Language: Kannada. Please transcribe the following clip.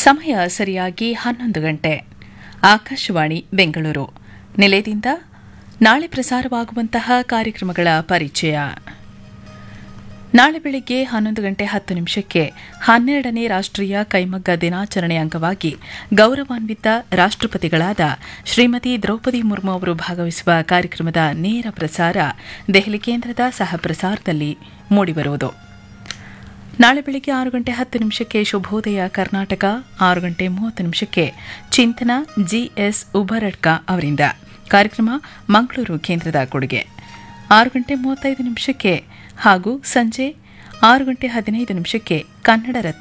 ಸಮಯ ಸರಿಯಾಗಿ ಹನ್ನೊಂದು ಗಂಟೆ ಆಕಾಶವಾಣಿ ಬೆಂಗಳೂರು ನಿಲಯದಿಂದ ನಾಳೆ ಪ್ರಸಾರವಾಗುವಂತಹ ಕಾರ್ಯಕ್ರಮಗಳ ಪರಿಚಯ ನಾಳೆ ಬೆಳಿಗ್ಗೆ ಹನ್ನೊಂದು ಗಂಟೆ ಹತ್ತು ನಿಮಿಷಕ್ಕೆ ಹನ್ನೆರಡನೇ ರಾಷ್ಟ್ರೀಯ ಕೈಮಗ್ಗ ದಿನಾಚರಣೆ ಅಂಗವಾಗಿ ಗೌರವಾನ್ವಿತ ರಾಷ್ಟ್ರಪತಿಗಳಾದ ಶ್ರೀಮತಿ ದ್ರೌಪದಿ ಮುರ್ಮು ಅವರು ಭಾಗವಹಿಸುವ ಕಾರ್ಯಕ್ರಮದ ನೇರ ಪ್ರಸಾರ ದೆಹಲಿ ಕೇಂದ್ರದ ಸಹ ಪ್ರಸಾರದಲ್ಲಿ ಮೂಡಿಬರುವುದು ನಾಳೆ ಬೆಳಿಗ್ಗೆ ಆರು ಗಂಟೆ ಹತ್ತು ನಿಮಿಷಕ್ಕೆ ಶುಭೋದಯ ಕರ್ನಾಟಕ ಆರು ಗಂಟೆ ಮೂವತ್ತು ನಿಮಿಷಕ್ಕೆ ಚಿಂತನ ಜಿಎಸ್ ಉಬರಡ್ಕ ಅವರಿಂದ ಕಾರ್ಯಕ್ರಮ ಮಂಗಳೂರು ಕೇಂದ್ರದ ಕೊಡುಗೆ ಆರು ಗಂಟೆ ಮೂವತ್ತೈದು ನಿಮಿಷಕ್ಕೆ ಹಾಗೂ ಸಂಜೆ ಆರು ಗಂಟೆ ಹದಿನೈದು ನಿಮಿಷಕ್ಕೆ ಕನ್ನಡ ರತ್ನ